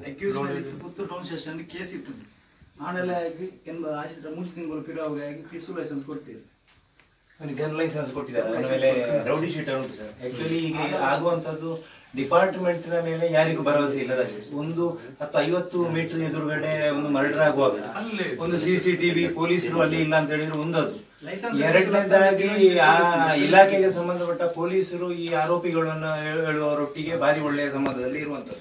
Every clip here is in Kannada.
Accuse Puttur town station case ಇತ್ತು ಆನೆಲ್ಲ ಆಗಿ ಕೆಂಬ ಆಚೆ ಮೂರು ತಿಂಗಳು ಪಿರಾವಾಗ ಆಗಿ ಪಿಸು ಲೈಸೆನ್ಸ್ ಕೊಡ್ತೀವಿ ಅವನಿಗೆ ಗನ್ ಲೈಸೆನ್ಸ್ ಕೊಟ್ಟಿದ್ದಾರೆ ಅವನ ಮೇಲೆ ರೌಡಿ ಶೀಟರ್ ಉಂಟು ಸರ್ ಆಕ್ಚುಲಿ ಈಗ ಆಗುವಂತದ್ದು ಡಿಪಾರ್ಟ್ಮೆಂಟ್ ನ ಮೇಲೆ ಯಾರಿಗೂ ಭರವಸೆ ಇಲ್ಲದಾಗಿದೆ ಒಂದು ಹತ್ತು ಐವತ್ತು ಮೀಟರ್ ಎದುರುಗಡೆ ಒಂದು ಮರ್ಡರ್ ಆಗುವಾಗ ಒಂದು ಸಿ ಸಿ ಟಿವಿ ಪೊಲೀಸರು ಅಲ್ಲಿ ಇಲ್ಲ ಅಂತ ಹೇಳಿದ್ರೆ ಒಂದು ಅದು License ಎರಡನೇದಾಗಿ ಆ ಇಲಾಖೆಗೆ ಸಂಬಂಧಪಟ್ಟ ಪೊಲೀಸರು ಈ ಆರೋಪಿಗಳನ್ನ ಹೇಳು- ಹೇಳುವವರೊಟ್ಟಿಗೆ ಭಾರಿ ಒಳ್ಳೆಯ ಸಂಬಂಧದಲ್ಲಿ ಇರುವಂತದ್ದು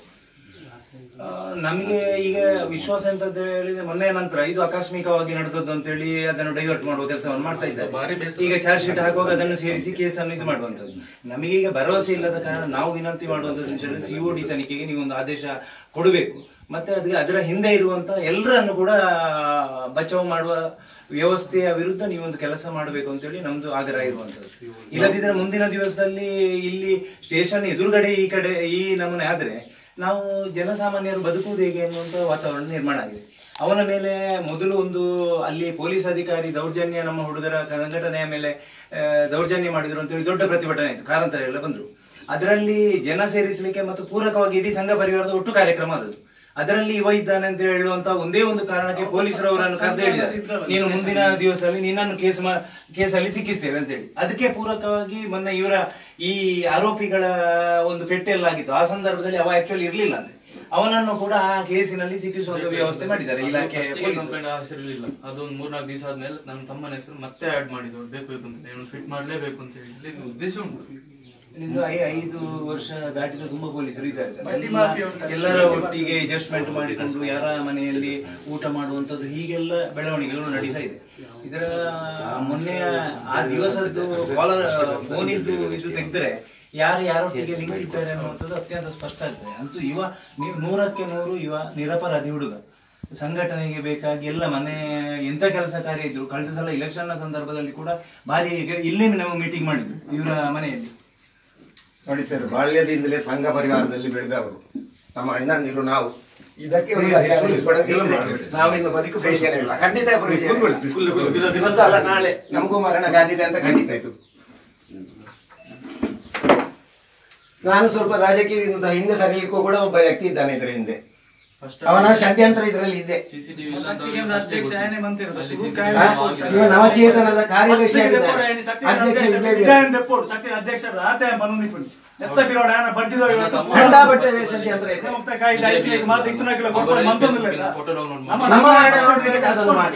ಆ, ನಮ್ಗೆ ಈಗ ವಿಶ್ವಾಸ ಅಂತ ಹೇಳಿದ್ರೆ ಮೊನ್ನೆ ನಂತರ ಇದು ಆಕಸ್ಮಿಕವಾಗಿ ನಡೆದದ್ದು ಅಂತೇಳಿ ಅದನ್ನು ಡೈವರ್ಟ್ ಮಾಡುವ ಕೆಲಸವನ್ನು ಮಾಡ್ತಾ ಇದ್ದಾರೆ ಈಗ ಚಾರ್ಜ್ ಶೀಟ್ ಹಾಕುವಾಗ ಅದನ್ನು ಸೇರಿಸಿ ಕೇಸನ್ನು ಇದು ಮಾಡುವಂತದ್ದು ನಮಗೆ ಈಗ ಭರವಸೆ ಇಲ್ಲದ ಕಾರಣ ನಾವು ವಿನಂತಿ ಮಾಡುವಂತದ್ದು ಸಿಒಡಿ ತನಿಖೆಗೆ ನೀವು ಒಂದು ಆದೇಶ ಕೊಡಬೇಕು ಮತ್ತೆ ಅದಕ್ಕೆ ಅದರ ಹಿಂದೆ ಇರುವಂತ ಎಲ್ಲರನ್ನು ಕೂಡ ಬಚಾವ್ ಮಾಡುವ ವ್ಯವಸ್ಥೆಯ ವಿರುದ್ಧ ನೀವೊಂದು ಕೆಲಸ ಮಾಡಬೇಕು ಅಂತೇಳಿ ನಮ್ದು ಆಗ್ರಹ ಇರುವಂತದ್ದು ಇಲ್ಲದಿದ್ರೆ ಮುಂದಿನ ದಿವಸದಲ್ಲಿ ಇಲ್ಲಿ ಸ್ಟೇಷನ್ ಎದುರುಗಡೆ ಈ ಕಡೆ ಈ ನಮೂನೆ ಆದ್ರೆ ನಾವು ಜನಸಾಮಾನ್ಯರು ಬದುಕುವುದು ಹೇಗೆ ಅನ್ನುವಂತ ವಾತಾವರಣ ನಿರ್ಮಾಣ ಆಗಿದೆ ಅವನ ಮೇಲೆ ಮೊದಲು ಒಂದು ಅಲ್ಲಿ ಪೊಲೀಸ್ ಅಧಿಕಾರಿ ದೌರ್ಜನ್ಯ ನಮ್ಮ ಹುಡುಗರ ಸಂಘಟನೆಯ ಮೇಲೆ ಆ, ದೌರ್ಜನ್ಯ ಮಾಡಿದ್ರು ಅಂತೇಳಿ ದೊಡ್ಡ ಪ್ರತಿಭಟನೆ ಆಯ್ತು ಕಾರಂತರ ಎಲ್ಲ ಬಂದ್ರು ಅದರಲ್ಲಿ ಜನ ಸೇರಿಸಲಿಕ್ಕೆ ಮತ್ತು ಪೂರಕವಾಗಿ ಇಡೀ ಸಂಘ ಪರಿವಾರದ ಒಟ್ಟು ಕಾರ್ಯಕ್ರಮ ಆದದ್ದು ಅದರಲ್ಲಿ ಇವ ಇದ್ದಾನೆ ಅಂತ ಹೇಳುವಂತ ಒಂದೇ ಒಂದು ಕಾರಣಕ್ಕೆ ಪೊಲೀಸರು ಅವರನ್ನು ಕರೆದು ಹೇಳಿದ್ದಾರೆ ನೀನು ಮುಂದಿನ ದಿವಸದಲ್ಲಿ ನಿನ್ನನ್ನು ಕೇಸ್ ಮಾ ಕೇಸಲ್ಲಿ ಸಿಕ್ಕಿಸ್ತೇವೆ ಅಂತ ಹೇಳಿ ಅದಕ್ಕೆ ಪೂರಕವಾಗಿ ಮೊನ್ನೆ ಇವರ ಈ ಆರೋಪಿಗಳ ಒಂದು ಪೆಟ್ಟೆಲ್ಲಾಗಿತ್ತು ಆ ಸಂದರ್ಭದಲ್ಲಿ ಅವ ಆಕ್ಚುಲಿ ಇರ್ಲಿಲ್ಲ ಅಂತೆ ಅವನನ್ನು ಕೂಡ ಆ ಕೇಸಿನಲ್ಲಿ ಸಿಕ್ಕಿಸುವಂತ ವ್ಯವಸ್ಥೆ ಮಾಡಿದ್ದಾರೆ ಇಲಾಖೆ ಪೊಲೀಸರು. ಕಂಪ್ಲೇಂಟ್ ಹೆಸರಿರಲಿಲ್ಲ ಅದೊಂದು ಮೂರ್ನಾಲ್ಕು ದಿವಸ ಆದ್ಮೇಲೆ ನನ್ನ ತಮ್ಮನ ಹೆಸರು ಮತ್ತೆ ಆಡ್ ಮಾಡಿದ್ರು ಬೇಕು ಬೇಕು ಅಂತ ಹೇಳಿ ಫಿಟ್ ಮಾಡ್ಲೇಬೇಕು ಅಂತ ಹೇಳಿ ಇಲ್ಲಿ ಉದ್ದೇಶ ಉಂಟು ಇದು ಐ- ಐದು ವರ್ಷ ದಾಟಿದ ತುಂಬಾ ಪೊಲೀಸರು ಇದ್ದಾರೆ ಸರ್. ಬಡ್ಡಿ ಎಲ್ಲ- ಮಾಫಿಯಾ ಉಂಟು. ಎಲ್ಲರ ಒಟ್ಟಿಗೆ ಅಡ್ಜಸ್ಟ್ಮೆಂಟ್ ಮಾಡಿಕೊಂಡು ಯಾರ ಮನೆಯಲ್ಲಿ ಊಟ ಮಾಡುವಂತದ್ದು ಹೀಗೆಲ್ಲ ಬೆಳವಣಿಗೆಗಳು ನಡೀತಾ ಇದೆ ಇದರ ಮೊನ್ನೆ ಆ ದಿವಸದ್ದು ಕಾಲರ್ ಫೋನ್ ಇದ್ದು ಇದು ತೆಗೆದ್ರೆ ಯಾರು ಯಾರೊಟ್ಟಿಗೆ ಲಿಂಕ್ ಇದ್ದಾರೆ ಅನ್ನುವಂಥದ್ದು ಅತ್ಯಂತ ಸ್ಪಷ್ಟ ಆಗ್ತದೆ ಅಂತೂ ಇವ ನೀವು ನೂರಕ್ಕೆ ನೂರು ಇವ ನಿರಪರಾಧಿ ಹುಡುಗ ಸಂಘಟನೆಗೆ ಬೇಕಾಗಿ ಎಲ್ಲ ಮನೆ ಎಂತ ಕೆಲಸ ಕಾರ್ಯ ಇದ್ರು ಕಳೆದ ಸಲ ಇಲೆಕ್ಷನ್ ನ ಸಂದರ್ಭದಲ್ಲಿ ಕೂಡ ಭಾರಿ ಈಗ ಇಲ್ಲೇ ನಾವು ಮೀಟಿಂಗ್ ಮಾಡಿದ್ವಿ ಇವರ ಮನೆಯಲ್ಲಿ ನೋಡಿ ಸರ್ ಬಾಲ್ಯದಿಂದಲೇ ಸಂಘ ಪರಿವಾರದಲ್ಲಿ ಬೆಳೆದವರು ನಮ್ಮ ಅಣ್ಣಂದಿರು ನಾವು ಇದಕ್ಕೆ ಒಂದು ಕೊಡದಿದ್ರೆ ನಾವಿನ್ನು ಬದುಕು ಪ್ರಯೋಜನ ಇಲ್ಲ ಖಂಡಿತ ಪ್ರಯೋಜನ ಇಲ್ಲ. ಇವತ್ತಲ್ಲ ನಾಳೆ ನಮಗೂ ಮರಣ ಗಾದಿದೆ ಅಂತ ಖಂಡಿತ ಇದು ನಾನು ಸ್ವಲ್ಪ ರಾಜಕೀಯದಿಂದ ಹಿಂದೆ ಸರಿಲಿಕ್ಕೂ ಕೂಡ ಒಬ್ಬ ವ್ಯಕ್ತಿ ಇದ್ದಾನೆ ಇದರ ಹಿಂದೆ ಫಸ್ಟ್ ಅವನ ಷಡ್ಯಂತ್ರ ಇದರಲ್ಲಿ ಇದೆ ಸಿಸಿಟಿವಿ ಶಕ್ತಿ ಕೇಂದ್ರ ಅಧ್ಯಕ್ಷ ಆಯನೆ ಮಂತಿರೋದು. ಅಲ್ಲಿ ಸುರು CCTV ಕಾಯನೆ ಹಾ? ಹಾಕೋದು ಸರ್. ಇವ ನವಚೇತನದ ಕಾರ್ಯದರ್ಶಿ ಫಸ್ಟ್ ಆಗಿದ್ದಾನೆ. ದೆಪ್ಪೋಡು ಆಯನೆ ಶಕ್ತಿ ಕೇಂದ್ರ ಅಧ್ಯಕ್ಷ ಅಧ್ಯಕ್ಷ ವಿಜಯ್ ವಿಜಯನ್ ದೆಪ್ಪೋಡು, ಶಕ್ತಿ ಅಧ್ಯಕ್ಷರು ಆತ ಬಂದಿಪ್ಪು ಎತ್ತ ಬಿರೋಡ ಆಯನ ಬಡ್ಡಿದೋ ಇವತ್ತು ನಮ್ಮ ಖಂಡ ಬಟ್ಟೆ ಷಡ್ಯಂತ್ರ ಇದೆ ನಮ್ಮ ಮುಕ್ತ ಕಾಯಿಲೆ ಆಯ್ತು, ಈಗ ಮಾತು ಇತ್ತು ನಗಲ ಕೊಡ್ಬೋದು, ಮಂತೊಂದಿಲ್ಲ ಇಲ್ಲ. ಫೋಟೋ ಡೌನ್ಲೋಡ್ ನಮ್ಮ ಮಾಡಿ ನಮ್ಮ ಮರಣ ನೋಡಿದ್ರೆ ಅದನ್ನು ಮಾಡಿ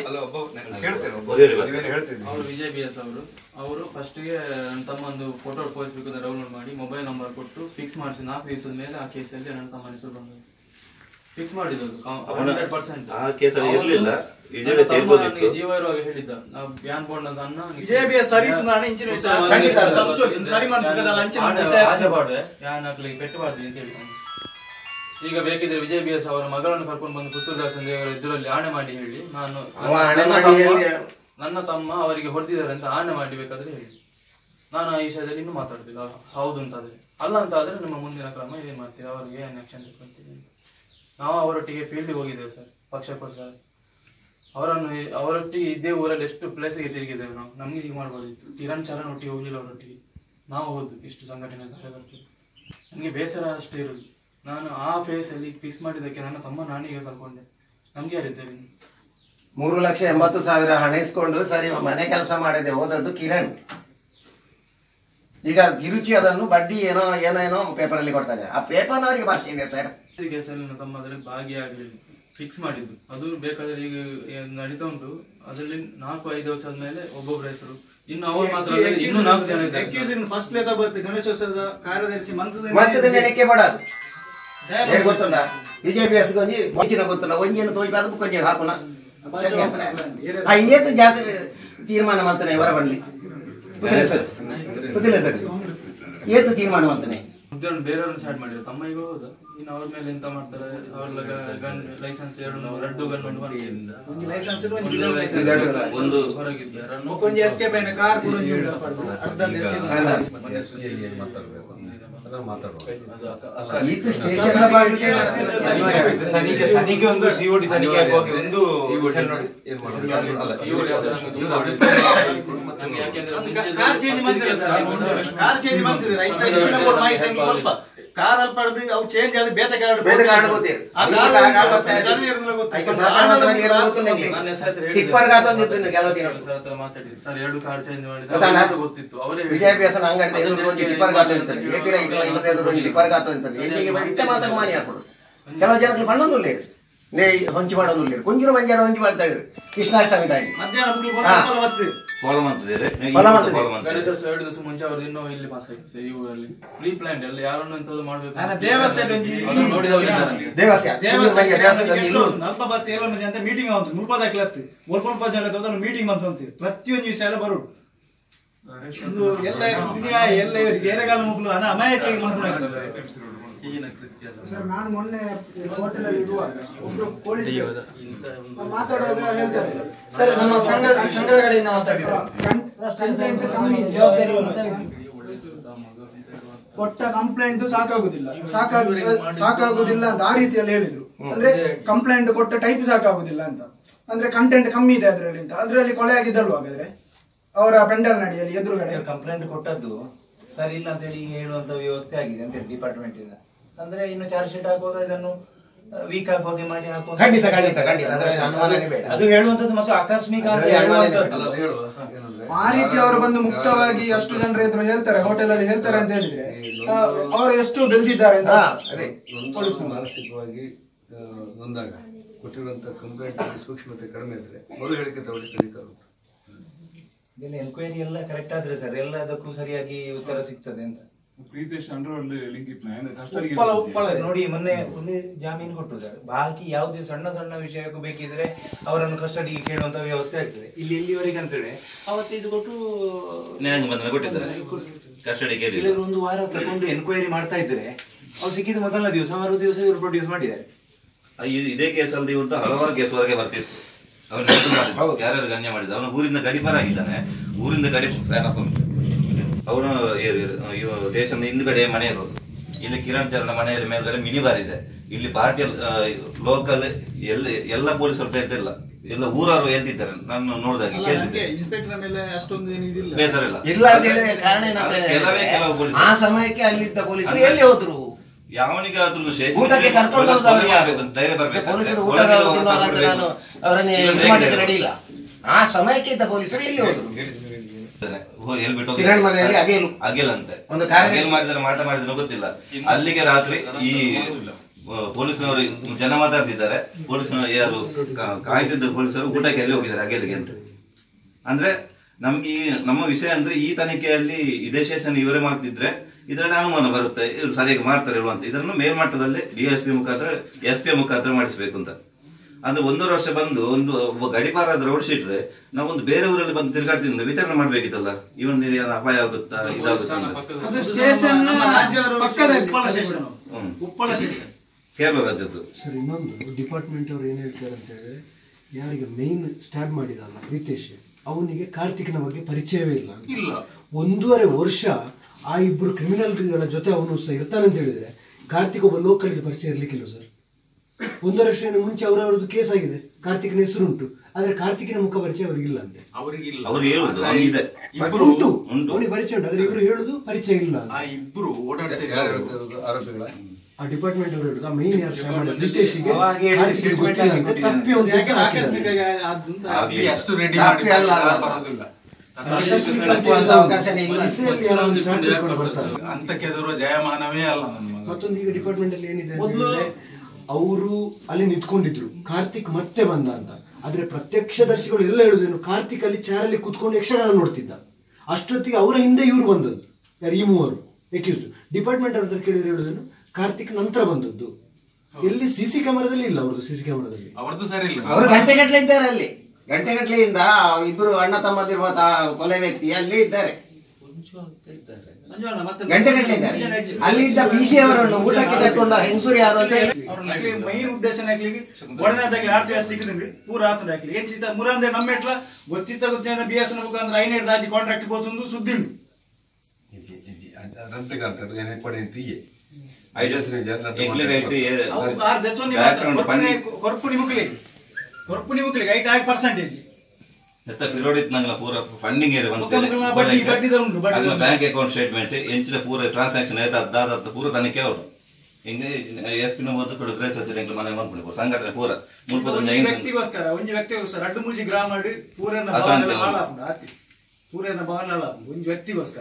ಅವರು ವಿಜಯ್ ಬಿ ಎಸ್ ಅವರು ಅವರು ಫಸ್ಟ್ಗೆ ನನ್ನ ತಮ್ಮ ಒಂದು ಫೋಟೋ ತೋರಿಸ್ಬೇಕು ಅಂತ ಡೌನ್ಲೋಡ್ ಮಾಡಿ ಮೊಬೈಲ್ ನಂಬರ್ ಕೊಟ್ಟು ಫಿಕ್ಸ್ ಮಾಡಿಸಿ ನಾಲ್ಕು ದಿವಸದ ಮೇಲೆ ಆ ಕೇಸಲ್ಲಿ ನನ್ನ ತಮ್ಮ ಹೆಸರು ಬಂದದ್ದು ಫಿಕ್ಸ್ ಮಾಡಿದ್ದು ಹಂಡ್ರೆಡ್ ಪರ್ಸೆಂಟ್ ಆ ಕೇಸಲ್ಲಿ ಇರ್ಲಿಲ್ಲ. ವಿಜಯ್ BS ಇರ್ಬೋದಿತ್ತು. ಜೀವ ಇರುವಾಗ ಹೇಳಿದ್ದ ನಾವು ಬ್ಯಾನ್ ಬೋರ್ಡ್ ಅಂತ ಅನ್ನ ವಿಜಯ ಬಿ ಎಸ್ ಸರಿ ಇತ್ತು ನಾನು ಇಂಚಿನ ವಿಷಯ ಖಂಡಿತ ಅದು ತಪ್ಪು. ಇನ್ನು ಸರಿ ಮಾಡ್ಬೇಕಲ್ಲ, ಅಂಚಿನ ವಿಷಯ. ಆಜಬಾಡ್ವೆ ಯಾನ್ ಹಾಕ್ಲಿಕ್ಕೆ ಪೆಟ್ಟು ಬಾರ್ದು ಅಂತ ಹೇಳ್ತಾನೆ ಈಗ ಬೇಕಿದ್ರೆ ವಿಜಯ್ ಬಿ ಎಸ್ ಅವರ ಮಗಳನ್ನು ಕರ್ಕೊಂಡು ಬಂದು ಪುತ್ತೂರು ದಾಸನ್ ದೇವರ ಎದುರಲ್ಲಿ ಆಣೆ ಮಾಡಿ ಹೇಳಿ ನಾನು ಅವ ಆಣೆ ನನ್ನ ಮಾಡಿ ತಮ್ಮ- ಹೇಳಿ- ನನ್ನ ತಮ್ಮ ಅವರಿಗೆ ಹೊಡೆದಿದ್ದಾರೆ ಅಂತ ಆಣೆ ಮಾಡಿ ಬೇಕಾದ್ರೆ ಹೇಳಿ ನಾನು ಆ ವಿಷಯದಲ್ಲಿ ಇನ್ನೂ ಮಾತಾಡ್ತಿಲ್ಲ ಹೌದು ಅಂತಾದ್ರೆ ಅಲ್ಲ ಅಂತ ಆದ್ರೆ ನಿಮ್ಮ ಮುಂದಿನ ಕ್ರಮ ಏನ್ ಮಾಡ್ತೀವಿ ಅವರಿಗೆ ಏನ್ ಆಕ್ಷನ್ ತಗೊಳ್ತೀವಿ ಅಂತ. ನಾವು ಅವರೊಟ್ಟಿಗೆ ಫೀಲ್ಡ್ ಹೋಗಿದ್ದೇವೆ ಸರ್ ಪಕ್ಷಕ್ಕೋಸ್ಕರ ಅವರನ್ನು ಅವರೊಟ್ಟಿಗೆ ಇದೇ ಊರಲ್ಲಿ ಎಷ್ಟು ಪ್ಲೇಸಿಗೆ ತಿರುಗಿದ್ದೇವೆ ನಾವು ನಮ್ಗೆ ಹೀಗೆ ಮಾಡ್ಬೋದಿತ್ತು ಕಿರಣ್ ಚರಣ್ ಒಟ್ಟಿಗೆ ಹೋಗಿಲ್ಲ ಅವರೊಟ್ಟಿಗೆ ನಾವು ಹೋದ್ದು ಇಷ್ಟು ಸಂಘಟನೆ ಕಾರ್ಯಕರ್ತರು ನನಗೆ ಬೇಸರ ಅಷ್ಟೇ ಇರುದು ನಾನು ಆ ಫೇಸ್ ಅಲ್ಲಿ ಫಿಕ್ಸ್ ಮಾಡಿದ್ದಕ್ಕೆ ನನ್ನ ತಮ್ಮ ನಾನೀಗ ಕಳ್ಕೊಂಡೆ ನಮ್ಗೆ ಯಾರಿದ್ದೇವೆ ಇನ್ನು? ಮೂರು ಲಕ್ಷ ಎಂಬತ್ತು ಸಾವಿರ ಹಣ ಇಸ್ಕೊಂಡು ಸರಿ ಮನೆ ಕೆಲಸ ಮಾಡದೆ ಹೋದದ್ದು ಕಿರಣ್ ಈಗ ತಿರುಚಿ ಅದನ್ನು ಬಡ್ಡಿ ಏನೋ ಏನೋ ಏನೋ ಪೇಪರ್ ಅಲ್ಲಿ ಕೊಡ್ತಾನೆ ಆ ಪೇಪರ್ ಅವರಿಗೆ ಭಾಷೆ ಇದೆ ಸರ್ ಈ ಕೇಸಲ್ಲಿ ನನ್ನ ತಮ್ಮ ಅದರಲ್ಲಿ ಭಾಗಿಯಾಗಲಿಲ್ಲ ಫಿಕ್ಸ್ ಮಾಡಿದ್ದು ಅದು ಬೇಕಾದ್ರೆ ಈಗ ಏನ್ ನಡೀತಾ ಉಂಟು ಅದರಲ್ಲಿ ನಾಲ್ಕು ಐದು ವರ್ಷದ ಮೇಲೆ ಒಬ್ಬೊಬ್ಬರ ಹೆಸರು ಇನ್ನು ಅವರು ಮಾತ್ರ ಅಲ್ಲ, ಇನ್ನೂ ನಾಲ್ಕು ಜನ ಇದ್ದಾರೆ ಸರ್. Accused ಇನ್ನು first ಲೇದ ಬರುತ್ತೆ ಗಣೇಶೋತ್ಸವದ ಕಾರ್ಯದರ್ಶಿ ಮಂತದ ಮತ್ತೆ ನೆನಕೆ ಬಡದು ಹೇಗೆ ಗೊತ್ತುಂಟ ಬಿಜೆಪಿ ಎಸ್ ಗೊಂಜಿ ಮುಂಚಿನ ಗೊತ್ತುಂಟ ಒಂಜಿಯನ್ನು ತೋಯಿ ಅದು ಕೊಂಜಿ ಹಾಕುನ ಆ ಏತು ಜಾತಿ ತೀರ್ಮಾನ ಮಾಡ್ತಾನೆ ಹೊರ ಬರ್ಲಿ ಗೊತ್ತಿಲ್ಲ ಸರ್ ಗೊತ್ತಿಲ್ಲ ಸರ್ ಏತು ತೀರ್ಮಾನ ಮಾಡ್ತಾನೆ ಮುದ್ದೆಯನ್ನು ಬೇರೆಯವ್ರನ್ನ ಸ್ಟಾರ್ಟ್ ಮಾಡಿದ್ರು ತಮ್ಮ ಈಗ ಹೋದ ಇನ್ನು ಅವ್ರ ಮೇಲೆ ಎಂತ ಮಾಡ್ತಾರೆ ಅವ್ರ ಗನ್ ಲೈಸೆನ್ಸ್ ಎರಡು ರೆಡ್ ಗನ್ ಒಂದು ಬಂದಿದೆ. ಒಂದು ಲೈಸೆನ್ಸ್ ಇಡು, ಒಂದು ಒಂದು ಇಲ್ಲ ಲೈಸೆನ್ಸ್ ಎರಡು ಒಂದು ಒಂದು ಹೊರಗಿದ್ದಾರೆ ಕೊಂಚ ಎಸ್ಕೇಪ್ ಆಯ್ನ ಕಾರ್ ಕೂಡ ಒಂದು ಉಂಟು. ಅರ್ಧದಲ್ಲಿ escape ಆಯ್ನ. ಇದು ಸ್ಟೇಷನ್ ಬಾಗಿಲಿಗೆ ತನಿಖೆ ತನಿಖೆ ಒಂದು ಸಿಒಡಿ ತನಿಖೆ ಆಗುವಾಗ ಒಂದು ಹೆಸರು ನೋಡಿ. ಇವ್ರು ಯಾವ್ದು ನಮ್ಗೆ ತುಂಬಾ ನಮ್ಗೆ ಯಾಕೆಂದ್ರೆ ಅದು ಮುಂಚೆ ಕಾರ್ ಚೇಂಜ್ ಮಾಡ್ತೀರಾ ಸರ್ ಕಾರ್ ಚೇಂಜ್ ಮಾಡ್ತಿದ್ದೀರಾ ಇಂಥ ಹೆಚ್ಚಿನ ಬೋರ್ಡ್ ಮಾಹಿತಿ ಹಂಗೆ ಸ್ವಲ್ಪ ಕಾರ್ ಅಲ್ಲಿ ಪಡೆದು ಅವು ಚೇಂಜ್ ಆದ ಬೇತೆ ಕಾರ್ಡ್ ಬೇರೆ ಕಾರ್ಡ್ ಗೊತ್ತಿಲ್ಲ. ಆ ಈಗ ಕಾರ್ಡ್ ಆಗ ಗೊತ್ತಾಯ್ತು. ಜನರಿಗೆ ಇರೋದಿಲ್ಲ ಗೊತ್ತು. ಆಯ್ತು, ಸಹಕಾರ ಮಂತ್ರಿಗೆ ಏನು ಗೊತ್ತು ನನಗೆ? ನಾನು ಹೆಸರು ಹತ್ರ ಟಿಪ್ಪರ್ಗೆ ಆತೊಂದು ಇತ್ತು ಕೆಲವು ದಿನ. ಸರ್ ಹತ್ರ ಮಾತಾಡಿದ್ದೆ ಸರ್ ಎರಡು ಕಾರ್ಡ್ ಚೇಂಜ್ ಮಾಡಿದ್ರೆ ಗೊತ್ತಾನ? ಅವ್ರಿಗೆ ಸಹ ಗೊತ್ತಿತ್ತು ಅವರೇ ವಿಜಯಭ್ಯಾಸನ ಅಂಗಡಿ ಎದುರು ಒಂದು ಟಿಪ್ಪರ್ ಗಾತು ಇರ್ತಾರೆ ಎಪಿರ ಇಲ್ಲ ಇಲ್ಲದೆ ಎದುರು ಒಂದು ಟಿಪ್ಪರ್ ಗಾತು ಇರ್ತಾರೆ ಎಲ್ಲಿಗೆ ಬಂದು ಇತ್ತ ಮಾತಾಗ ಮಾನಿ ಹಾಕೊಡು ಕೆಲವು ಜನಕ್ಕೆ ಬಣ್ಣೊಂದು ಇರು ನೇ ಹೊಂಚಿ ಮಾಡೋದು ಇಲ್ಲ ಕುಂಜಿರು ಮಂಜಾರ ಹೊಂಚಿ ಮಾಡ್ತಾ ಇದ್ರು ಕೃಷ್ಣಾಷ್ಟಮಿ ಟೈಮ್ ಮಧ್ಯಾಹ್ನ ಮಕ್ಕಳು ಹಾ. ಫಲ ಬರ್ತದೆ ಫಾಲೋ ಮಾಡ್ತಿದ್ದೀರಿ Follow ಮಾಡ್ತಿದ್ದೀರಿ. ಫಾಲೋ ಮಾಡ್ತಿದ್ದೀರಿ ಗಣೇಶ ಸರ್ ಎರಡು ದಿವಸ ಮುಂಚೆ ಅವ್ರದ್ದು ಇನ್ನೂ ಇಲ್ಲಿ ಪಾಸ್ ಆಗಿದೆ ಸರ್ ಈ ಊರಲ್ಲಿ ಪ್ರೀ ಪ್ಲಾನ್ ಎಲ್ಲ ಯಾರನ್ನು ಎಂತದ್ದು ಮಾಡ್ಬೇಕು ನಾನು ದೇವಸ್ಥಾನ ಒಂಜಿ- ಅದನ್ನು ನೋಡಿದವರು ಇದ್ದಾರೆ. ದೇವಸ್ಯ ದೇವಸ್ಥಾನ ದೇವಸ್ಥಾನದಲ್ಲಿ ಇಲ್ಲು ಅಲ್ಪ ಬತ್ತ ಏಳು ಮಂದಿ ಅಂತ ಮೀಟಿಂಗ್ ಆವಂತು ಮುಲ್ಪದಾಕ್ಲ ಒಲ್ಪ ಒಲ್ಪ ಜನ ತೊಂದ್ರೆ ಮೀಟಿಂಗ್ ಅಂತ ಅಂತೀವಿ ಪ್ರತಿಯೊಂದು ವಿಷಯ ಎಲ್ಲ ಬರೋಡು ಇದು ಎಲ್ಲ ದುನಿಯಾ ಎಲ್ಲ ಇವರಿಗೆ ಏರಗಾಲ ಮಕ್ಕಳು ಹಣ ಅಮಾಯಕ್ಕೆ ಮಕ್ಕಳು ಸರ್ ನಾನು ಮೊನ್ನೆ ಹೋಟೆಲಲ್ಲಿ ಇರುವಾಗ ಒಬ್ರು ಪೊಲೀಸ್ ಮಾತಾಡುವಾಗ ಹೇಳ್ತಾರೆ ಸರ್ ನಮ್ಮ ಸಂಘ ಸಂಘದ ಕಡೆಯಿಂದ ಮಾತಾಡಿದ್ರು ಕಂಪ್ಲೇಂಟ್ ಕಮ್ಮಿ ಜವಾಬ್ದಾರಿ ಕೊಟ್ಟ ಕಂಪ್ಲೇಂಟ್ ಸಾಕಾಗುದಿಲ್ಲ ಸಾಕಾಗ ಸಾಕಾಗುದಿಲ್ಲ ಅಂತ ಆ ರೀತಿಯಲ್ಲಿ ಹೇಳಿದ್ರು ಅಂದ್ರೆ ಕಂಪ್ಲೇಂಟ್ ಕೊಟ್ಟ ಟೈಪ್ ಸಾಕಾಗುದಿಲ್ಲ ಅಂತ ಅಂದ್ರೆ ಕಂಟೆಂಟ್ ಕಮ್ಮಿ ಇದೆ ಅದರಲ್ಲಿ ಅಂತ ಅದರಲ್ಲಿ ಕೊಲೆ ಆಗಿದ್ದಲ್ವಾ ಹಾಗಾದ್ರೆ ಅವರ ಪೆಂಡಲ್ ನಡಿಯಲ್ಲಿ ಎದುರುಗಡೆ ಕಂಪ್ಲೇಂಟ್ ಕೊಟ್ಟದ್ದು ಸರಿ ಇಲ್ಲ ಅಂತ ಹೇಳಿ ಹೇಳುವಂತ ವ್ಯವಸ್ಥೆ ಆಗಿದೆ ಅಂತ ಹೇಳಿ ಡಿಪಾರ್ಟ್ಮೆಂಟ್ ಇಂದ ಅಂದ್ರೆ ಇನ್ನು ಚಾರ್ಜ್ ಶೀಟ್ ಹಾಕುವಾಗ ಇದನ್ನು ವೀಕ್ ಆಗುವಾಗೆ ಮಾಡಿ ಹಾಕುವ ಖಂಡಿತ ಖಂಡಿತ ಖಂಡಿತ ಅದರಲ್ಲಿ ಅನುಮಾನನೇ ಬೇಡ ಅದು ಹೇಳುವಂತದ್ದು ಮತ್ತು ಆಕಸ್ಮಿಕ ಅಂತ ಅದರಲ್ಲಿ ಅನುಮಾನನೇ ಹೇಳುವಂತದ್ದು ಆ ರೀತಿ ಅವರು ಬಂದು ಮುಕ್ತವಾಗಿ ಅಷ್ಟು ಜನರ ಎದುರು ಹೇಳ್ತಾರೆ ಹೋಟೆಲ್ ಅಲ್ಲಿ ಹೇಳ್ತಾರೆ ಅಂತ ಹೇಳಿದ್ರೆ ಆ, ಅವರು ಎಷ್ಟು ಬೆಳೆದಿದ್ದಾರೆ ಅಂತ ಹಾ, ಅದೇ ನೊಂದು ಮಾನಸಿಕವಾಗಿ ಆ, ನೊಂದಾಗ ಕೊಟ್ಟಿರುವಂತ ಕಂಪ್ಲೇಂಟ್ ಸೂಕ್ಷ್ಮತೆ ಕಡಿಮೆ ಇದ್ರೆ ಮರು ಹೇಳಿಕೆ ತಗೊಳ್ಳಿ ತಡೀತಾ ಉಂಟು ಇದೆಲ್ಲ ಎನ್ಕ್ವೈರಿ ಎಲ್ಲ ಕರೆಕ್ಟ್ ಆದ್ರೆ ಸರ್ ಎಲ್ಲದಕ್ಕೂ ಸರಿಯಾಗಿ ಉತ್ತರ ಸಿಗ್ತದೆ ಅಂತ ಪ್ರೀತೇಶ್ ಅಂಡರಲ್ಲಿ ಲಿಂಕ್ ಪ್ಲಾನ್ ಕಸ್ಟಡಿಗೆ ಉಪ್ಪಳ ಉಪ್ಪಳ ನೋಡಿ ಮೊನ್ನೆ ಒಂದೇ ಜಾಮೀನು ಕೊಟ್ಟರು ಸರ್ ಬಾಕಿ ಯಾವುದೇ ಸಣ್ಣ ಸಣ್ಣ ವಿಷಯಕ್ಕೂ ಬೇಕಿದ್ರೆ ಅವರನ್ನು ಕಸ್ಟಡಿಗೆ ಕೇಳುವಂತ ವ್ಯವಸ್ಥೆ ಆಗ್ತದೆ ಇಲ್ಲಿ ಎಲ್ಲಿವರೆಗೆ ಅಂತೇಳಿ ಅವತ್ತು ಇದು ಕೊಟ್ಟು ನ್ಯಾಯಾಂಗ ಬಂಧನ ಕೊಟ್ಟಿದ್ದಾರೆ ಕಸ್ಟಡಿ ಕೇಳಿ ಇಲ್ಲದ್ರೆ ಒಂದು ವಾರ ತಗೊಂಡು ಎನ್ಕ್ವೈರಿ ಮಾಡ್ತಾ ಇದ್ರೆ ಅವ್ರು ಸಿಕ್ಕಿದ ಮೊದಲನೇ ದಿವಸ ಮರು ದಿವಸ ಇವರು ಪ್ರೊಡ್ಯೂಸ್ ಮಾಡಿದ್ದಾರೆ ಇದೇ ಕೇಸಲ್ಲಿ ಇವತ್ತು ಹಲವಾರು ಕೇಸ್ ಹೊರಗೆ ಬರ್ತಿತ್ತು ಅವನು ಯಾರ್ಯಾರು ಗಣ್ಯ ಮಾಡಿದ ಅವನು ಊರಿಂದ ಗಡಿಪಾರ ಆಗಿದ್ದಾನೆ ಊರಿಂದ ಗಡಿ ಫ್ಯಾನ್ ಆಫ್ ಅವನು ಸ್ಟೇಷನ್ ಹಿಂದ್ಗಡೆ ಮನೆ ಇರೋದು ಇಲ್ಲಿ ಕಿರಣ್ ಚರಣ ಮನೆಯ ಮೇಲ್ಗಡೆ ಮಿನಿ ಬಾರ್ ಇದೆ ಇಲ್ಲಿ ಪಾರ್ಟಿ ಲೋಕಲ್ ಎಲ್ಲ ಎಲ್ಲ ಪೊಲೀಸರು ಹೇಳ್ತಿಲ್ಲ ಎಲ್ಲ ಊರವರು ಹೇಳ್ತಿದ್ದಾರೆ ನಾನು ನೋಡಿದಾಗ ಕೇಳ್ತಿದ್ದೆ ಇನ್ಸ್ಪೆಕ್ಟರ್ ಮೇಲೆ ಅಷ್ಟೊಂದು ಏನು ಇದಿಲ್ಲ ಬೇಸರ ಇಲ್ಲ ಇಲ್ಲ ಅಂತ ಹೇಳಿದ ಕಾರಣ ಅದೇ ಕೆಲವೇ ಕೆಲವು ಏನಂದ್ರೆ ಪೊಲೀಸರು. ಆ ಸಮಯಕ್ಕೆ ಅಲ್ಲಿದ್ದ ಪೊಲೀಸರು ಎಲ್ಲಿ ಹೋದ್ರು ಯಾವನಿಗಾದ್ರೂ ಸ್ಟೇಷನ್ ಊಟಕ್ಕೆ ಕರ್ಕೊಂಡು ಹೋದವರು ಯಾರು ಧೈರ್ಯ ಬರ್ಬೇಕು ಪೊಲೀಸರು ಊಟ ತಿನ್ನೋರು ಅಂತ ನಾನು ಅವರನ್ನ ಇದು ಮಾಡ್ಲಿಕ್ಕೆ ರೆಡಿ ಇಲ್ಲ ಆ ಸಮಯಕ್ಕೆ ಇದ್ದ ಪೊಲೀಸರು ಎಲ್ಲಿ ಹೋದ್ರು ಎಲ್ಲಿ ಬಿಟ್ಟು ಕಿರಣ್ ಮನೆಯಲ್ಲಿ ಅಗೇಲು. ಅಗೇಲ್ ಅಂತೆ ಒಂದು ಕಾರ್ಯ- ಅಗೇಲ್ ಮಾಡಿದ್ರೆ ಮಾಟ ಮಾಡಿದ್ರೆ ಗೊತ್ತಿಲ್ಲ ಅಲ್ಲಿಗೆ ರಾತ್ರಿ ಈ ಆ, ಪೊಲೀಸ್ನವರು ಜನ ಮಾತಾಡ್ತಿದ್ದಾರೆ ಪೊಲೀಸ್ನವರು ಯಾರು ಕಾ- ಕಾಯ್ದಿದ್ದ ಪೊಲೀಸರು ಊಟಕ್ಕೆ ಎಲ್ಲಿ ಹೋಗಿದ್ದಾರೆ ಅಗೇಲಿಗೆ ಅಂತ ಅಂದ್ರೆ ನಮ್ಗೆ ಈ ನಮ್ಮ ವಿಷಯ ಅಂದ್ರೆ ಈ ತನಿಖೆಯಲ್ಲಿ ಇದೇ ಸ್ಟೇಷನ್ ಇವರೇ ಮಾಡ್ತಿದ್ರೆ ಇದರಲ್ಲಿ ಅನುಮಾನ ಬರುತ್ತೆ ಇವ್ರು ಸರಿಯಾಗಿ ಮಾಡ್ತಾರೆ ಇಲ್ವಾ ಅಂತ ಇದನ್ನು ಮೇಲ್ಮಟ್ಟದಲ್ಲಿ ಡಿಎಸ್ಪಿ ಮುಖಾಂತರ ಎಸ್ ಪಿ ಮುಖಾಂತರ ಮಾಡಿಸ್ಬೇಕು ಅಂತ ಅಂದ್ರೆ ಒಂದೂವರೆ ವರ್ಷ ಬಂದು ಒಂದು ಒಬ್ಬ ಗಡಿಪಾರ ಆದ್ರೆ ಓಡಿಸಿಟ್ರೆ ನಾವೊಂದು ಬೇರೆ ಊರಲ್ಲಿ ಬಂದು ತಿರುಗಾಡ್ತಿದ್ರೆ ವಿಚಾರಣೆ ಮಾಡ್ಬೇಕಿತ್ತಲ್ಲ ಇವನ್ ಅಪಾಯ ಆಗುತ್ತಾ ಇದಾಗುತ್ತಾ ಅಂತ. ಅದು ಸ್ಟೇಷನ್ ನಮ್ಮ ರಾಜ್ಯದ ಪಕ್ಕದಲ್ಲಿ ಉಪ್ಪಳ ಸ್ಟೇಷನ್ ಹ್ಮ್. ಉಪ್ಪಳ ಸ್ಟೇಷನ್ ಕೇರಳ ರಾಜ್ಯದ್ದು ಸರ್ ಇನ್ನೊಂದು ಡಿಪಾರ್ಟ್ಮೆಂಟ್ ಅವ್ರು ಏನ್ ಹೇಳ್ತಾರೆ ಅಂತ ಹೇಳಿದ್ರೆ ಯಾರಿಗೆ ಮೇನ್ ಸ್ಟ್ಯಾಬ್ ಮಾಡಿದಲ್ಲ ಪ್ರೀತೇಶ್ ಅವನಿಗೆ ಕಾರ್ತಿಕ್ನ ಬಗ್ಗೆ ಪರಿಚಯವೇ ಇಲ್ಲ ಇಲ್ಲ ಒಂದೂವರೆ ವರ್ಷ ಆ ಇಬ್ಬರು ಕ್ರಿಮಿನಲ್ಗಳ ಜೊತೆ ಅವನು ಸಹ ಇರ್ತಾನೆ ಅಂತ ಹೇಳಿದ್ರೆ ಕಾರ್ತಿಕ್ ಒಬ್ಬ ಲೋಕಲ್ಗೆ ಪರಿಚಯ ಇರ್ಲಿಕ್ಕಿಲ್ಲ ಸರ್ ಒಂದೂವರೆ ವರ್ಷ ಮುಂಚೆ ಅವರವ್ರದ್ದು ಕೇಸ್ ಆಗಿದೆ ಕಾರ್ತಿಕ್ನ ಹೆಸರು ಉಂಟು ಆದ್ರೆ ಕಾರ್ತಿಕ್ನ ಮುಖ ಪರಿಚಯ ಅವ್ರಿಗಿಲ್ಲ ಅಂತೆ ಅವ್ರು ಹೇಳುದು ಇದೆ ಉಂಟು ಉಂಟು. ಅವನಿಗೆ ಪರಿಚಯ ಉಂಟು ಆದ್ರೆ ಇವರು ಹೇಳುದು ಪರಿಚಯ ಇಲ್ಲ ಅಂತ. ಇಬ್ರು ಓಡಾಡ್ತಾ ಯಾರು ಹೇಳ್ತಾ ಇರೋದು ಆರೋಪಿಗಳ ಆ ಡಿಪಾರ್ಟ್ಮೆಂಟ್ ಅವರು ಹೇಳುದು ಆ ಮೇನ್ ಯಾರು ಸ್ಟ್ಯಾಬ್ ಮಾಡಿದ್ರು ಪ್ರೀತೇಶಿಗೆ ಅವಾಗ ಹೇಳಿದ್ರು ಕಾರ್ತಿಕ್ಗೆ treatment ಗೊತ್ತಿಲ್ಲ ಆಗಿ ಅಂತ ತಪ್ಪಿ ಒಂದು ಯಾಕೆ ಲೆಕ್ಕ ಹಾಕಿದ್ದಾರೆ. ಆಕಸ್ಮಿಕ ಆದಂತ ಆಗ್ಲಿ. ಅಷ್ಟು ರೆಡಿ ತಪ್ಪಿ ಅಲ್ಲ, ಅಲ್ಲ, ಅಲ್ಲ. ತಪ್ಪುವಂತ ಅವಕಾಶನೇ ಇಲ್ಲ ಬಿಸಿಯಲ್ಲಿ ಯಾರಾದ್ರು ಚಾಕು ಹಿಡ್ಕೊಂಡು ಬರ್ತಾರೆ. ಅಂತ ಕೆದರುವ ಜಯಮಾನವೇ ಅಲ್ಲ ನನ್ನ ಮಗ ಮತ್ತೊಂದು ಈಗ ಡಿಪಾರ್ಟ್ಮೆಂಟ್ ಅಲ್ಲಿ ಏನಿದೆ ಅವರು ಅಲ್ಲಿ ನಿಂತ್ಕೊಂಡಿದ್ರು ಕಾರ್ತಿಕ್ ಮತ್ತೆ ಬಂದ ಅಂತ ಆದ್ರೆ ಪ್ರತ್ಯಕ್ಷದರ್ಶಿಗಳು ಎಲ್ಲ ಹೇಳುದೇನು ಕಾರ್ತಿಕ್ ಅಲ್ಲಿ ಚಾರಲ್ಲಿ ಕುತ್ಕೊಂಡು ಯಕ್ಷಗಾನ ನೋಡ್ತಿದ್ದ ಅಷ್ಟೊತ್ತಿಗೆ ಅವರ ಹಿಂದೆ ಇವ್ರು ಬಂದದ್ದು ಯಾರು ಈ ಮೂವರು ಎಕ್ಯೂಸ್ಡ್ ಡಿಪಾರ್ಟ್ಮೆಂಟ್ ಅವ್ರ ಹತ್ರ ಕೇಳಿದ್ರೆ ಹೇಳುದೇನು ಕಾರ್ತಿಕ್ ನಂತರ ಬಂದದ್ದು ಎಲ್ಲಿ ಸಿಸಿ ಕ್ಯಾಮರಾದಲ್ಲಿ ಇಲ್ಲ ಅವ್ರದ್ದು ಸಿಸಿ ಕ್ಯಾಮರಾದಲ್ಲಿ ಅವ್ರದ್ದು ಸರಿ ಇಲ್ಲ ಅವರು ಗಂಟೆಗಟ್ಟಲೆ ಇದ್ದಾರೆ ಅಲ್ಲಿ ಗಂಟೆಗಟ್ಟಲೆಯಿಂದ ಇಬ್ಬರು ಅಣ್ಣ ತಮ್ಮದಿರುವ ಕೊಲೆ ವ್ಯಕ್ತಿ ಅಲ್ಲಿ ಇದ್ದಾರೆ ಸಂಜೀವಣ್ಣ ಮತ್ತೆ ಗಂಟೆಗಟ್ಟಲೆ ಇದ್ದಾರೆ ಅಲ್ಲಿದ್ದ ಪಿ ಸಿ ಅವರನ್ನು ಊಟಕ್ಕೆ ಕರ್ಕೊಂಡ ಹೆಂಗಸೂರು ಯಾರು ಅಂತ ಹೇಳಿ ಮೈನ್ ಉದ್ದೇಶ ಹಾಕ್ಲಿಕ್ಕೆ ಒಡನೆದಾಗ್ಲಿ ಆರ್ಥಿಕ ಸಿಕ್ಕಿದ್ರಿ ಪೂರ ಆತದ ಹಾಕ್ಲಿ ಹೆಚ್ಚಿತ ಮುರಂದೆ ನಮ್ಮ ಎಟ್ಲ ಗೊತ್ತಿತ್ತ ಗೊತ್ತಿನ ಬಿ ಎಸ್ ಮುಖಾಂತರ ಐನೇಡ್ ದಾಚಿ ಕಾಂಟ್ರಾಕ್ಟ್ ಹೋತೊಂದು ಸುದ್ದಿ ಉಂಟು ರಂತೆ ಕಾಂಟ್ರಾಕ್ಟ್ ಏನೇ ಕೊಡಿ ಅಂತೀಯೇ ಎಂಕ್ಲಿಗೆ ಐಟಿ ಅವು ಆರ್ ದೆತ್ತೊಂದು Background ಕೊರ್ಪುನಿ ಕೊರ್ಪುನಿ ಮುಕ್ಲಿಗೆ ಕೊರ್ಪುನಿ ಮುಕ್ಲಿಗೆ ಐಟ್ ಆಗಿ ಪರ್ಸೆಂಟೇಜ್ ಎತ್ತ ಪಿರೋಡಿತ್ ನಂಗಲ ಪೂರ ಫಂಡಿಂಗ್ ಏರಿ ಮುಖ ಮುಖ ಬಡ್ಡಿ ಬಡ್ಡಿದ ಉಂಟು ಬಡ್ಡಿದ ಉಂಟು. ಬ್ಯಾಂಕ್ ಅಕೌಂಟ್ ಸ್ಟೇಟ್ಮೆಂಟ್ ಎಂಚಿನ ಪೂರ ಟ್ರಾನ್ಸಾಕ್ಷನ್ ಆಯ್ತು ಅದಾದ ಪೂರ ತನಿಖೆ ಅವರು ಹಿಂಗೆ ಎಸ್ ಪಿ ಓದು ಕೊಡು ಗೃಹ ಸಚಿವರು ಎಂಕ್ಲು ಮನೆ ಮಾಡ್ಬಿಡಿ ಸಂಘಟನೆ ಪೂರ ಮುಲ್ಪದ ಒಂಜಿ ವ್ಯಕ್ತಿಗೋಸ್ಕರ ಒಂಜಿ ವ್ಯಕ್ತಿಗೋಸ್ಕರ ಅಡ್ಡು ಮೂಜಿ ಗ್ರಾಮ ಮಾಡಿ ಪೂರನ್ನ ಅಶಾಂತಿ ಭವನ ಉಂಟು. ಹಾಳಾಪುಂಡು ಆತಿ ಪೂರನ್ನ ಭವನ ಹಾಳಾಪುಂಡು ಒಂಜಿ ವ್ಯಕ್ತಿಗೋಸ್ಕರ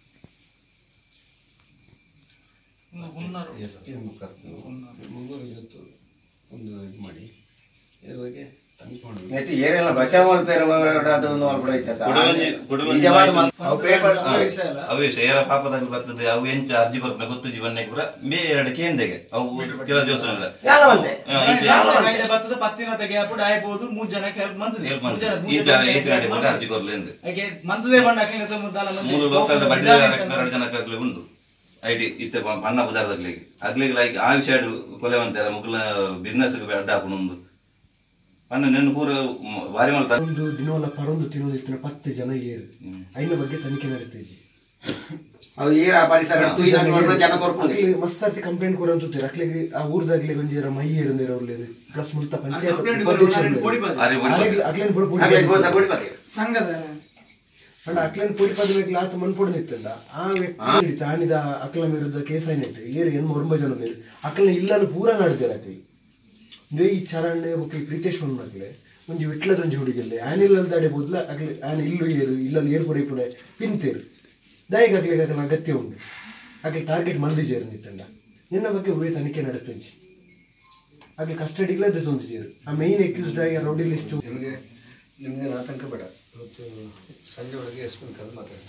ಎಸ್ ಪಿ ಎಂ ಕರೆದು ಮುಂಗೂರು ಇವತ್ತು ಒಂದು ಇದು ಮಾಡಿ ಇದ್ರ ಬಗ್ಗೆ ತನಿಖೆ ಮಾಡಬೇಕು ನೆಟ್ಟಿ ಏರೆಲ್ಲ ಬಚಾವ್ ಮಾಡ್ತಾರೆ ಅದನ್ನು ಮಾಡ್ಬಿಡೈತೆ ಕುಡುವಂಜಿ- ಕುಡುವಂಜಿ ನಿಜವಾದ ಮಾಹಿತಿ- ಮಾತು. ಅವು ಪೇಪರ್ ವಿಷಯ ಅಲ್ಲ ಅವು ಏರ ಪಾಪದಲ್ಲಿ ಬರ್ತದೆ ಅವು ಎಂಚ ಅರ್ಜಿ ಕೊರ್ಪನೆ ಗೊತ್ತು ಜೀವನ ಪೂರ ಮೇ ಎರಡು ಕೇಂದೆಗೆ ಅವು ಕೆಲವು ದಿವಸ ಯಾಲವಂತೆ ಕಾಯ್ದೆ ಬರ್ತದೆ ಪತ್ತಿನ ತೆಗೆ ಹಾಕ್ಬಿಟ್ಟು ಆಯ್ಬೋದು ಮೂರ್ ಜನಕ್ಕೆ ಹೆಲ್ಪ್ ಮಾಡ್ತದೆ ಹೆಲ್ಪ್ ಮೂರ್ ಜನ- ಮೂರ್ ಈ ಜನ ಜನ help ಏಸಿ ಗಾಡಿ ಮಾಡ್ತದೆ. ಅರ್ಜಿ ಕೊರ್ಲೆಂದು ಯಾಕೆ ಮಂತದೇ ಬಣ್ಣ ಹಾಕಲಿಲ್ಲ ತಮ್ಮದಲ್ಲ ಮಂದಿ. ಮೂರು ಲೋಕಲ್ ಬಡ್ಡಿ ವಿಧಾನ ಚಂದ. ಎರಡು ಜನಕ್ಕಾಗ್ಲಿ ಉಂಟು ಐಟಿ ಇತ್ತೆ ಪಣ್ಣ ಬುದಾರದಾಗ್ಲಿಗೆ ಆಗ್ಲಿಗೆ ಲೈಕ್ ಆ ವಿಷಯ ಕೊಲೆ ಅಂತಾರ ಮುಗ್ಲ ಬಿಸ್ನೆಸ್ ಅಡ್ಡ ಹಾಕೊಂಡು ಪಣ್ಣ ನೆನ್ನು ಪೂರ ಮ- ಭಾರಿ ಮಾಡ್ತಾರೆ ಒಂದು ದಿನವಲ್ಲ ಪರೊಂದು ತಿನ್ನೋದು ಇತ್ತಿನ ಪತ್ತು ಜನ ಏರು ಐನ ಬಗ್ಗೆ ತನಿಖೆ ನಡೀತಿದ್ವಿ ಅವು ಈರ ಪರಿಸರ ತುಯಿ ನೋಡಿದ್ರೆ ಜನ ಕೊರ್ಕೊಂಡು ಅಕ್ಲಿಗೆ ಮಸ್ತ್ ಕಂಪ್ಲೇಂಟ್ ಕೊಡಂತ ಅಕ್ಲಿಗೆ ಆ ಊರ್ದಾಗ್ಲಿ ಒಂಜಿ ಜರ ಮೈ ಏರಂದಿರ ಅವ್ರಲ್ಲಿ ಪ್ಲಸ್ ಮುಲ್ತ ಪಂಚಾಯತ್ ಕಂಪ್ಲೇಂಟ್ ಉಪಾಧ್ಯಕ್ಷರು ಕೊಡಿ ಬನ್ನಿ. ಭಾರಿ ಬಿಡ್ತಾರೆ. ಅಕ್ಲೇನ್ ಬುಡ ಆಗ್ಲೇ ಬೋದ ಬುಡಿ ಬದಿ ಸಂಘದ ಅಂಡ ಅಕ್ಲೇನ್ ಪೊಡಿ ಪದ ಬೇಕಲ್ಲ ಆತ ಮನ್ಪೊಡ್ ನಿತ್ತಂಡ ಆ ವ್ಯಕ್ತಿ ಹಿಡಿತ ಆನಿದ ಅಕ್ಲ ವಿರುದ್ಧ ಕೇಸ್ ಆಯ್ನಿಟ್ಟು ಏರು ಎನ್ಮ ಒಂಬ ಜನ ಮೇರು ಅಕ್ಲನ ಇಲ್ಲನು ಪೂರ ನಾಡ್ದೇರ ಅಕ್ಲಿ ಇಂದು ಈ ಚರಣೆ ಬೊಕ್ಕ ಈ ಪ್ರೀತೇಶ್ ಮನ್ಮಕ್ಲೆ ಒಂಜಿ ವಿಟ್ಲದ ಒಂಜಿ ಹುಡುಗಿಲ್ಲೆ ಆನಿಲ್ಲದ ದಾಡೆ ಬೊದ್ಲ ಅಕ್ಲೆ ಆನ ಇಲ್ಲು ಏರು ಇಲ್ಲಲ್ಲಿ ಏರ್ ಪುಡೆ ಪುಡೆ ಪಿಂತೇರು ದಾಯಿಗೆ ಅಕ್ಲಿಗೆ ಅಕ್ಲ ಅಗತ್ಯ ಉಂಟು ಅಕ್ಲೆ ಟಾರ್ಗೆಟ್ ಮಂದಿಜೇರು ನಿತ್ತಂಡ ನಿನ್ನ ಬಗ್ಗೆ ಉವೆ ತನಿಖೆ ನಡೆತಂಜಿ ಹಾಗೆ ಕಸ್ಟಡಿಗಳದ್ದು ತೊಂದಿದ್ದೀರು ಆ ಮೇನ್ ಅಕ್ಯೂಸ್ಡ್ ಆಗಿ ರೌಡಿ ಲಿಸ್ಟ್ ನಿಮಗೆ ನಿಮಗೆ ಆತಂಕ ಬೇಡ ಇವತ್ತು ಸಂಜೆ ಒಳಗೆ ಎಸ್ ಪಿ ಕರೆದು ಮಾತಾಡಿ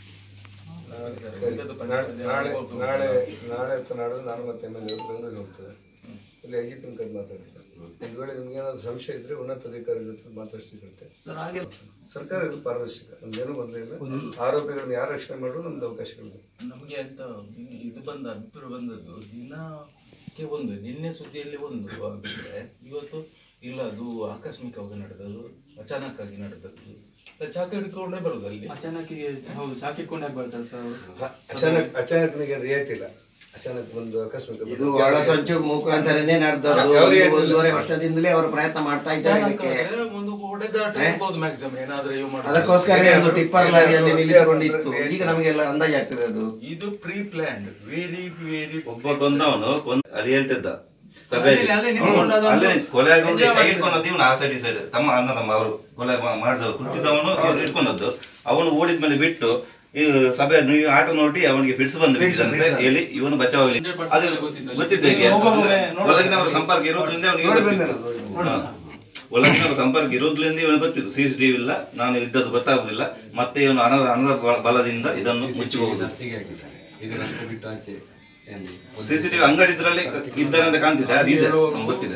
ನಾಳೆ ನಾಳೆ ನಾಳೆ ನಾಳೆ ಅಥವಾ ನಾಳೆ ನಾನು ಮತ್ತೆ ಎಮ್ ಎಲ್ ಎ ಬೆಂಗಳೂರಿಗೆ ಹೋಗ್ತದೆ ಇಲ್ಲಿ ಐ ಜಿ ಪಿ ಕರೆದು ಮಾತಾಡ್ತಾರೆ ಒಂದು ವೇಳೆ ನಿಮ್ಗೆ ಏನಾದ್ರು ಸಂಶಯ ಇದ್ರೆ ಉನ್ನತ ಅಧಿಕಾರಿ ಜೊತೆ ಮಾತಾಡಿಸಿರುತ್ತೆ ಸರ್ಕಾರ ಇದು ಪಾರದರ್ಶಕ ನಮ್ದೇನು ಬಂದೇ ಇಲ್ಲ ಆರೋಪಿಗಳನ್ನ ಯಾರು ರಕ್ಷಣೆ ಮಾಡಲು ನಮ್ದು ಅವಕಾಶಗಳಿದೆ ನಮಗೆ ಅಂತ ಇನ್ನು ಇದು ಬಂದ ಅಭಿಪ್ರಾಯ ಬಂದದ್ದು ದಿನಕ್ಕೆ ಒಂದು ನಿನ್ನೆ ಸುದ್ದಿಯಲ್ಲಿ ಒಂದು ಆಗಿದ್ರೆ ಇವತ್ತು ಇಲ್ಲ ಅದು ಆಕಸ್ಮಿಕವಾಗಿ ನಡೆದದ್ದು ಅಚಾನಕ್ ಆಗಿ ನಡೆದದ್ದು ಚಾಕ ಹಿಡ್ಕೊಂಡೇ ಬರೋದು ಅಲ್ಲಿ ಅಚಾನಕ್ಕಿಗೆ ಹೌದು ಚಾಕಿ ಇಟ್ಕೊಂಡು ಯಾಕೆ ಬರ್ತಾರೆ ಸರ್ ಅವರು ಅಚಾನಕ್ ಅಚಾನಕ್ನಿಗೆ ರಿಯಾಯಿತಿ ಇಲ್ಲ ಅಚಾನಕ್ ಒಂದು ಅಕಸ್ಮಾತ್ ಇದು ಒಳ ಸಂಚು ಮುಖಾಂತರನೇ ನಡೆದದ್ದು ಯಾವ ರೀತಿ ಒಂದೂವರೆ ವರ್ಷದಿಂದಲೇ ಅವರು ಪ್ರಯತ್ನ ಮಾಡ್ತಾ ಇದ್ದಾರೆ ಇದಕ್ಕೆ ಒಂದು ಹೊಡೆದಾಟ ಇರ್ಬೋದು ಮ್ಯಾಕ್ಸಿಮಮ್ ಏನಾದ್ರೂ ಇವು ಮಾಡೋದು. ಅದಕ್ಕೋಸ್ಕರ ಒಂದು ಟಿಪ್ಪರ್ ಲಾರಿಯಲ್ಲಿ ನಿಲ್ಲಿಸಿಕೊಂಡಿತ್ತು ಈಗ ನಮಗೆಲ್ಲ ಅಂದಾಜು ಆಗ್ತದೆ ಅದು ಇದು ಪ್ರೀ ಪ್ಲಾನ್ಡ್ ವೆರಿ ವೆರಿ ಒಬ್ಬ ಕೊಂದವನು ಕೊಂದ ಅಲ್ಲಿ ಹೇಳ್ತಿದ್ದ ಸಭೆಯಲ್ಲಿ ಅಲ್ಲೇ- ಅಲ್ಲೇ ನಿಂತ್ಕೊಂಡು ಅದೊಂದು ಅಲ್ಲೇ ಕೊಲೆ ಆಗೋದು enjoy ಕೈ ಮಾಡಿದ್ರು. ಇಟ್ಕೊಂಡದ್ದು ಇವನು ಆ ಸೈಡ್ ಈ ಸೈಡ್ ತಮ್ಮ ಅಣ್ಣ ತಮ್ಮ ಅವರು ಕೊಲೆ ಮಾ- ಮಾಡಿದವರು ಕುತ್ತಿದ್ದವನು ಇವ್ರು ಇಟ್ಕೊಂಡದ್ದು ಅವನು ಓಡಿದ ಮೇಲೆ ಬಿಟ್ಟು ಈ ಸಭೆ ನೀವು ಆಟ ನೋಡಿ ಅವನಿಗೆ ಬಿಡಿಸಿ ಬಂದು ಬಿಡಿಸಂತೆ ಹೇಳಿ ಇವನು ಬಚಾವಾಗಲಿ 100% ಅದು ಗೊತ್ತಿದ್ದಲ್ಲ. ಗೊತ್ತಿದ್ದು ಹೇಗೆ? ಒಬ್ಬೊಬ್ಬೊಮ್ಮೆ ನೋಡೋದು. ಒಳಗಿನವರ ಸಂಪರ್ಕ ಇರೋದ್ರಿಂದ ಅವನಿಗೆ ನೋಡಿ ಗೊತ್ತಿತ್ತು. ಬಂದಿರೋದು, ಹಾ. ಒಳಗಿನವರ ಸಂಪರ್ಕ ಇರೋದ್ರಿಂದ ಇವನಿಗೆ ಗೊತ್ತಿತ್ತು ಸಿ ಸಿ ಟಿವಿ ಇಲ್ಲ ನಾನು ಇದ್ದದ್ದು ಗೊತ್ತಾಗುದಿಲ್ಲ ಮತ್ತೆ ಇವನು ಹಣದ ಹಣದ ಬಲ- ಬಲದಿಂದ ಇದನ್ನು ಮುಚ್ಚಬಹುದು ರಸ್ತೆಗೆ ಹಾಕಿದ್ದಾರೆ ಇದು ರಸ್ತೆ ಬಿಟ್ಟು ಆಚೆ ಏನು ಸಿಸಿಟಿವಿ ಅಂಗಡಿ ಇದ್ರಲ್ಲಿ ಇದ್ದಾರೆ ಅಂತ ಕಾಣ್ತಿದೆ ಅದು ಇದೆ ನಮ್ಗೆ ಗೊತ್ತಿದೆ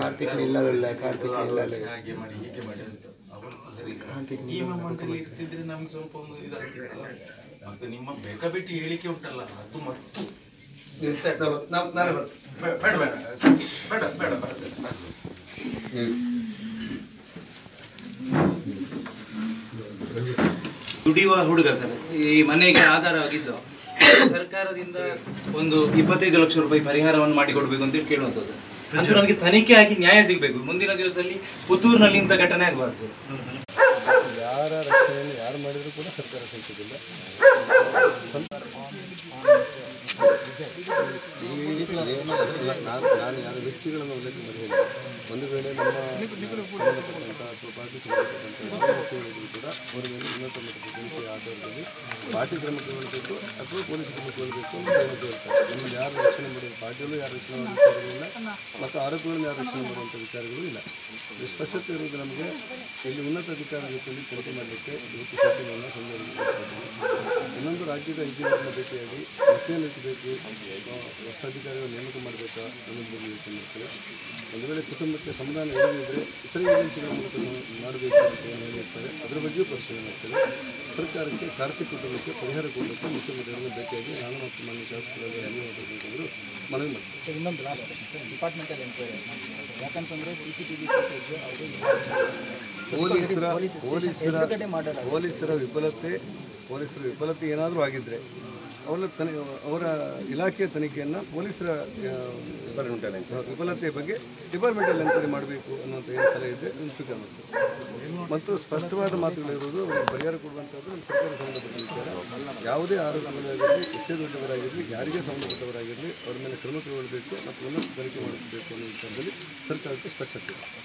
ಹಾಗೆ ಮಾಡಿ ಹೀಗೆ ಮಾಡಿ ಅಂತ ಅವರು ಸರಿ ಈ ಮೊಮೆಂಟ್ ಅಲ್ಲಿ ಇರ್ತಿದ್ರೆ ನಮ್ಗೆ ಸ್ವಲ್ಪ ಒಂದು ಇದಾಗ್ತಿತ್ತಲ್ಲ ಮತ್ತೆ ನಿಮ್ಮ ಬೇಕಾಬಿಟ್ಟಿ ಹೇಳಿಕೆ ಉಂಟಲ್ಲ ಅದು ಮತ್ತು ನಾನ್- ನಾನೇ ಬರ್ತೇನೆ. ಬೇ- ಬೇಡ ಬೇಡ ಬೇಡ ಬೇಡ ಬರ್ತೇನೆ ದುಡಿಯುವ ಹುಡುಗ ಸರ್ ಈ ಮನೆಗೆ ಆಧಾರವಾಗಿದ್ದು ಸರ್ಕಾರದಿಂದ ಒಂದು ಇಪ್ಪತ್ತೈದು ಲಕ್ಷ ರೂಪಾಯಿ ಪರಿಹಾರವನ್ನು ಮಾಡಿಕೊಡ್ಬೇಕು ಅಂತ ಕೇಳುವಂಥದ್ದು ಸರ್ ಅಂತೂ ನಮಗೆ ತನಿಖೆ ಆಗಿ ನ್ಯಾಯ ಸಿಗಬೇಕು ಮುಂದಿನ ದಿವಸದಲ್ಲಿ ಪುತ್ತೂರಿನಲ್ಲಿ ಇಂಥ ಘಟನೆ ಆಗಬಾರ್ದು ಸರ್ ಯಾರ ರಕ್ಷಣೆಯನ್ನು ಯಾರು ಮಾಡಿದ್ರು ಕೂಡ ಸರ್ಕಾರ ಸಹಿಸುವುದಿಲ್ಲ ನಾನು ನಾನು ಯಾರ ವ್ಯಕ್ತಿಗಳನ್ನು ಉಲ್ಲೇಖ ಮಾಡಿ ಹೇಳಿಲ್ಲ ಒಂದು ವೇಳೆ ನಮ್ಮ ಸಂಬಂಧಪಟ್ಟಂಥ ಅಥವಾ ಪಾರ್ಟಿ ಸಂಬಂಧಪಟ್ಟಂಥ ಯಾವ ವ್ಯಕ್ತಿಗಳಿಗೂ ಕೂಡ ಅವರ ಮೇಲೆ ಉನ್ನತ ಮಟ್ಟದ ತನಿಖೆ ಆಧಾರದಲ್ಲಿ ಪಾರ್ಟಿ ಕ್ರಮ ತಗೊಳ್ಬೇಕು ಅಥವಾ ಪೊಲೀಸ್ ಕ್ರಮ ತಗೊಳ್ಬೇಕು ಅಂತ ಹೇಳೋದು ಹೇಳ್ತಾರೆ ನಮ್ಮಲ್ಲಿ ಯಾರು ರಕ್ಷಣೆ ಮಾಡೋದು ಪಾರ್ಟಿಯಲ್ಲೂ ಯಾರು ರಕ್ಷಣೆ ಮಾಡೋ ವಿಚಾರಗಳಿಲ್ಲ ಮತ್ತು ಆರೋಪಿಗಳನ್ನು ಯಾರು ರಕ್ಷಣೆ ಮಾಡುವಂಥ ವಿಚಾರಗಳು ಇಲ್ಲ ಇದು ಸ್ಪಷ್ಟತೆ ಇರುವುದು ನಮಗೆ ಇಲ್ಲಿ ಉನ್ನತ ಅಧಿಕಾರಿ ಜೊತೆಯಲ್ಲಿ ತನಿಖೆ ಮಾಡಲಿಕ್ಕೆ ಇವತ್ತು ಸೂಚನೆಯನ್ನು ಸಂದರ್ಭದಲ್ಲಿ ಇನ್ನೊಂದು ರಾಜ್ಯದ ಐಜಿಯವರನ್ನ ಭೇಟಿಯಾಗಿ ಮತ್ತೇನು ಬೇಕು ಹೊಸ ಅಧಿಕಾರಿಗಳು ನೇಮಕ ಮಾಡಬೇಕಾ ಅನ್ನೋದ್ರ ಬಗ್ಗೆ ಯೋಚನೆ ಮಾಡ್ತಾರೆ ಒಂದು ವೇಳೆ ಕುಟುಂಬಕ್ಕೆ ಸಂವಿಧಾನ ಇಲ್ಲದಿದ್ದರೆ ಇತರೆ ಏಜೆನ್ಸಿಗಳ ಮೂಲಕ ನಾವು ಮಾಡಬೇಕು ಅಂತ ಏನು ಹೇಳಿರ್ತಾರೆ ಅದರ ಬಗ್ಗೆಯೂ ಪರಿಶೀಲನೆ ಮಾಡ್ತಾರೆ ಸರ್ಕಾರಕ್ಕೆ ಕಾರ್ತಿಕ್ ಕುಟುಂಬಕ್ಕೆ ಪರಿಹಾರ ಕೊಡಬೇಕು ಮುಖ್ಯಮಂತ್ರಿಗಳನ್ನು ಭೇಟಿಯಾಗಿ ನಾನು ಮತ್ತು ಮಾನ್ಯ ಶಾಸಕರಾದ ಅನಿವಾರ್ಯರು ಮನವಿ ಮಾಡ್ತಾರೆ ಇನ್ನೊಂದು ಲಾಸ್ಟ್ ಡಿಪಾರ್ಟ್ಮೆಂಟಲ್ ಎಂಕ್ವೈರಿ ಯಾಕಂತಂದ್ರೆ ಸಿ ಸಿ ಟಿ ವಿ ಪೊಲೀಸರ ಪೊಲೀಸರ ಪೊಲೀಸರ ವಿಫಲತೆ ಪೊಲೀಸರ ವಿಫಲತೆ ಏನಾದರೂ ಆಗಿದ್ರೆ ಅವರ ತನಿ ಅವರ ಇಲಾಖೆಯ ತನಿಖೆಯನ್ನು ಪೊಲೀಸರ ಆ, ವಿಫಲತೆಯ ಬಗ್ಗೆ ಡಿಪಾರ್ಟ್ಮೆಂಟಲ್ ಎನ್ಕ್ವೈರಿ ಮಾಡಬೇಕು ಅನ್ನುವಂಥ ಏನು ಸಲಹೆ ಇದೆ ಅದನ್ನು ಸ್ವೀಕಾರ ಮಾಡ್ತೀವಿ ಮತ್ತು ಸ್ಪಷ್ಟವಾದ ಮಾತುಗಳಿರುವುದು ಅವರಿಗೆ ಪರಿಹಾರ ಕೊಡುವಂಥದ್ದು ನಮ್ಮ ಸರ್ಕಾರ ಸಂಬಂಧಪಟ್ಟ ವಿಚಾರ ಯಾವುದೇ ಆರೋಪಗಳಾಗಿರಲಿ ಎಷ್ಟೇ ದೊಡ್ಡವರಾಗಿರಲಿ ಯಾರಿಗೆ ಸಂಬಂಧಪಟ್ಟವರಾಗಿರಲಿ ಅವರ ಮೇಲೆ ಕ್ರಮ ಕೈಗೊಳ್ಳಬೇಕು ಮತ್ತು ಉನ್ನತ ತನಿಖೆ ಮಾಡಬೇಕು ಅನ್ನೋ ವಿಚಾರದಲ್ಲಿ ಸರ್ಕಾರಕ್ಕೆ ಸ್ಪಷ್ಟತೆ ಇದೆ